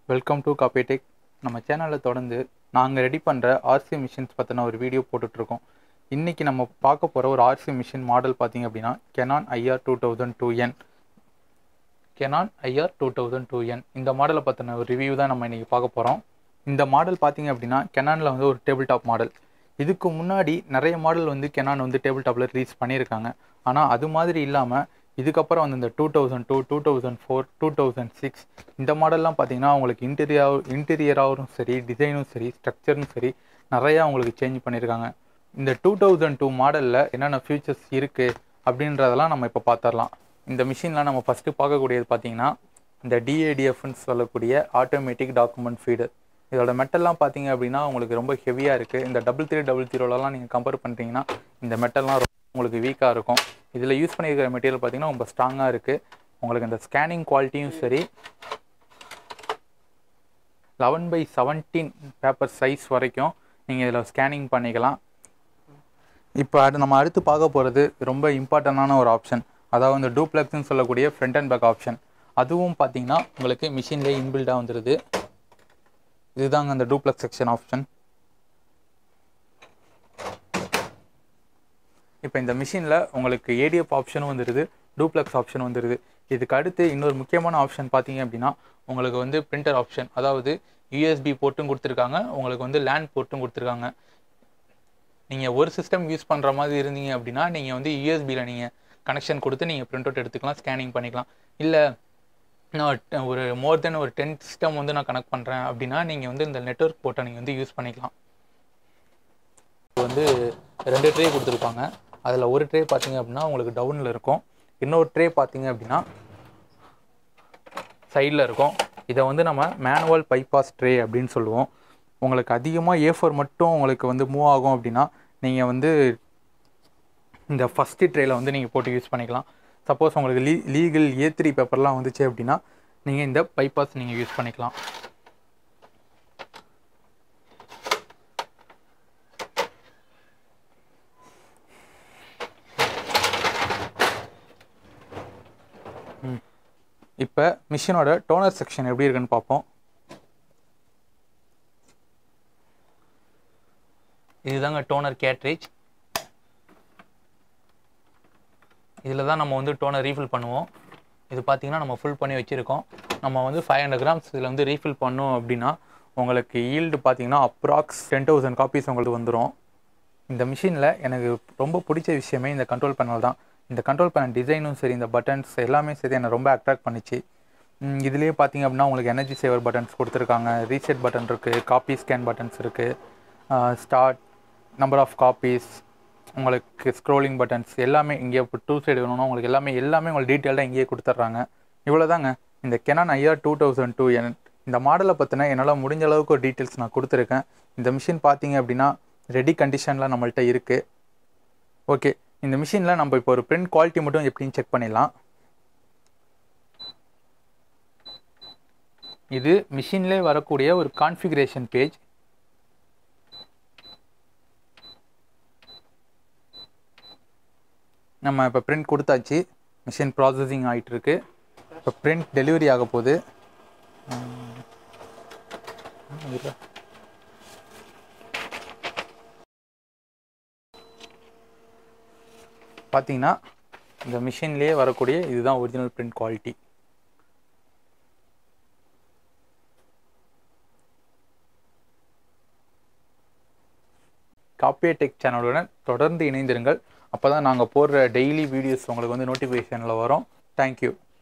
welcome to காப்பேடெக் நம்ம சேனலில் தொடர்ந்து நாங்கள் ரெடி பண்ணுற ஆர்சி மிஷின்ஸ் பற்றின ஒரு வீடியோ போட்டுட்ருக்கோம் இன்றைக்கி நம்ம பார்க்க போகிற ஒரு ஆர்சி மிஷின் மாடல் பார்த்தீங்க அப்படின்னா Canon IR two thousand two N Canon IR two thousand two N இந்த மாடலை பற்றின ஒரு ரிவ்யூ தான் நம்ம இன்றைக்கி பார்க்க போகிறோம் இந்த மாடல் பார்த்தீங்க அப்படின்னா கெனானில் வந்து ஒரு டேபிள் டாப் மாடல் இதுக்கு முன்னாடி நிறைய மாடல் வந்து கெனான் வந்து டேபிள் டாப்பில் ரிலீஸ் பண்ணியிருக்காங்க ஆனால் அது மாதிரி இல்லாமல் இதுக்கப்புறம் வந்து இந்த two thousand two two thousand four two thousand six இந்த மாடல்லாம் பார்த்தீங்கன்னா உங்களுக்கு இன்டீரியர் இன்டீரியராகவும் சரி டிசைனும் சரி ஸ்ட்ரக்சரும் சரி நிறையா உங்களுக்கு சேஞ்ச் பண்ணியிருக்காங்க இந்த டூ தௌசண்ட் டூ மாடலில் என்னென்ன ஃபியூச்சர்ஸ் இருக்குது அப்படின்றதெல்லாம் நம்ம இப்போ பார்த்துடலாம் இந்த மிஷினில் நம்ம ஃபஸ்ட்டு பார்க்கக்கூடியது பார்த்தீங்கன்னா இந்த டிஏடிஎஃப்னு சொல்லக்கூடிய ஆட்டோமேட்டிக் டாக்குமெண்ட் ஃபீடர் இதோட மெட்டல்லாம் பார்த்தீங்க அப்படின்னா உங்களுக்கு ரொம்ப ஹெவியாக இருக்குது இந்த டபுள் த்ரீ டபுள் ஜீரோலலாம் நீங்கள் கம்பேர் பண்ணிட்டீங்கன்னா இந்த மெட்டல்லாம் ரொம்ப உங்களுக்கு வீக்காக இருக்கும் இதில் யூஸ் பண்ணியிருக்கிற மெட்டீரியல் பார்த்தீங்கன்னா ரொம்ப ஸ்ட்ராங்காக இருக்குது உங்களுக்கு இந்த ஸ்கேனிங் குவாலிட்டியும் சரி eleven by seventeen paper size வரைக்கும் நீங்கள் இதில் ஸ்கேனிங் பண்ணிக்கலாம் இப்போ அது நம்ம அடுத்து பார்க்க போகிறது ரொம்ப இம்பார்ட்டண்டான ஒரு ஆப்ஷன் அதாவது இந்த டூப்ளெக்ஸ்னு சொல்லக்கூடிய ஃப்ரண்ட் அண்ட் பேக் ஆப்ஷன் அதுவும் பார்த்தீங்கன்னா உங்களுக்கு மிஷின்லேயே இன்பில்டாக வந்துடுது இதுதாங்க அந்த டூப்ளெக்ஸ் செக்ஷன் ஆப்ஷன் இப்போ இந்த மிஷினில் உங்களுக்கு ஏடிஎஃப் ஆப்ஷனும் வந்துடுது டூப்ளெக்ஸ் ஆப்ஷன் வந்துடுது இதுக்கு அடுத்து இன்னொரு முக்கியமான ஆப்ஷன் பார்த்தீங்க அப்படின்னா உங்களுக்கு வந்து பிரிண்டர் ஆப்ஷன் அதாவது யூஎஸ்பி போர்ட்டும் கொடுத்துருக்காங்க உங்களுக்கு வந்து லேண்ட் போர்ட்டும் கொடுத்துருக்காங்க நீங்கள் ஒரு சிஸ்டம் யூஸ் பண்ணுற மாதிரி இருந்தீங்க அப்படின்னா நீங்கள் வந்து யூஎஸ்பியில் நீங்கள் கனெக்ஷன் கொடுத்து நீங்கள் பிரிண்ட் அவுட் எடுத்துக்கலாம் ஸ்கேனிங் பண்ணிக்கலாம் இல்லை நான் ஒரு மோர் தென் ஒரு டென் சிஸ்டம் வந்து நான் கனெக்ட் பண்ணுறேன் அப்படின்னா நீங்கள் வந்து இந்த நெட்ஒர்க் போர்ட்டை நீங்கள் வந்து யூஸ் பண்ணிக்கலாம் வந்து ரெண்டு ட்ரே கொடுத்துருப்பாங்க அதில் ஒரு ட்ரே பார்த்தீங்க அப்படின்னா உங்களுக்கு டவுனில் இருக்கும் இன்னொரு ட்ரே பார்த்தீங்க அப்படின்னா சைடில் இருக்கும் இதை வந்து நம்ம மேனுவல் பைபாஸ் ட்ரே அப்படின்னு சொல்லுவோம் உங்களுக்கு அதிகமாக ஏ ஃபோர் மட்டும் உங்களுக்கு வந்து மூவ் ஆகும் அப்படின்னா நீங்கள் வந்து இந்த ஃபஸ்ட்டு ட்ரேயில் வந்து நீங்கள் போட்டு யூஸ் பண்ணிக்கலாம் சப்போஸ் உங்களுக்கு லீ லீகல் ஏ த்ரீ பேப்பர்லாம் வந்துச்சு அப்படின்னா நீங்கள் இந்த பைபாஸ் நீங்கள் யூஸ் பண்ணிக்கலாம் இப்போ மிஷினோட டோனர் செக்ஷன் எப்படி இருக்குன்னு பார்ப்போம் இதுதாங்க டோனர் கேட்ரேஜ் இதில் தான் நம்ம வந்து டோனர் ரீஃபில் பண்ணுவோம் இது பார்த்திங்கன்னா நம்ம ஃபுல் பண்ணி வச்சுருக்கோம் நம்ம வந்து ஃபைவ் ஹண்ட்ரட் கிராம்ஸ் இதில் வந்து ரீஃபில் பண்ணோம் அப்படின்னா உங்களுக்கு ஈல்டு பார்த்தீங்கன்னா அப்ராக்ஸ் டென் தௌசண்ட் காப்பீஸ் உங்களுக்கு வந்துடும் இந்த மிஷினில் எனக்கு ரொம்ப பிடிச்ச விஷயமே இந்த கண்ட்ரோல் பேனல் தான் இந்த கண்ட்ரோல் பேனல் டிசைனும் சரி இந்த பட்டன்ஸ் எல்லாமே சரி என்னை ரொம்ப அட்ராக்ட் பண்ணிச்சு இதுலேயே பார்த்தீங்க அப்படின்னா உங்களுக்கு எனர்ஜி சேவர் பட்டன்ஸ் கொடுத்துருக்காங்க ரீசெட் பட்டன் இருக்குது காப்பி ஸ்கேன் பட்டன்ஸ் இருக்குது ஸ்டார்ட் நம்பர் ஆஃப் காப்பீஸ் உங்களுக்கு ஸ்க்ரோலிங் பட்டன்ஸ் எல்லாமே இங்கே இப்போ டூ சைடு வேணும்னா உங்களுக்கு எல்லாமே எல்லாமே உங்களுக்கு டீட்டெயில்டாக இங்கேயே கொடுத்துட்றாங்க இவ்வளோ தாங்க இந்த Canon IR two thousand two N இந்த மாடலை பற்றின என்னால் முடிஞ்ச அளவுக்கு ஒரு டீட்டெயில்ஸ் நான் கொடுத்துருக்கேன் இந்த மிஷின் பார்த்தீங்க அப்படின்னா ரெடி கண்டிஷனில் நம்மள்ட்ட இருக்குது ஓகே இந்த மிஷினில் நம்ம இப்போ ஒரு பிரிண்ட் குவாலிட்டி மட்டும் எப்படின்னு செக் பண்ணிடலாம் இது மிஷின்லேயே வரக்கூடிய ஒரு கான்ஃபிகரேஷன் பேஜ் நம்ம இப்போ பிரிண்ட் கொடுத்தாச்சு மிஷின் ப்ராசஸிங் ஆகிட்டுருக்கு இப்போ பிரிண்ட் டெலிவரி ஆக போகுது பார்த்தீங்கன்னா இந்த மிஷின்லேயே வரக்கூடிய இதுதான் ஒரிஜினல் பிரிண்ட் குவாலிட்டி காப்பியே டெக் சேனலுடன் தொடர்ந்து இணைந்திருங்கள் அப்போ தான் நாங்கள் போடுற டெய்லி வீடியோஸ் உங்களுக்கு வந்து நோட்டிஃபிகேஷனில் வரும் தேங்க்யூ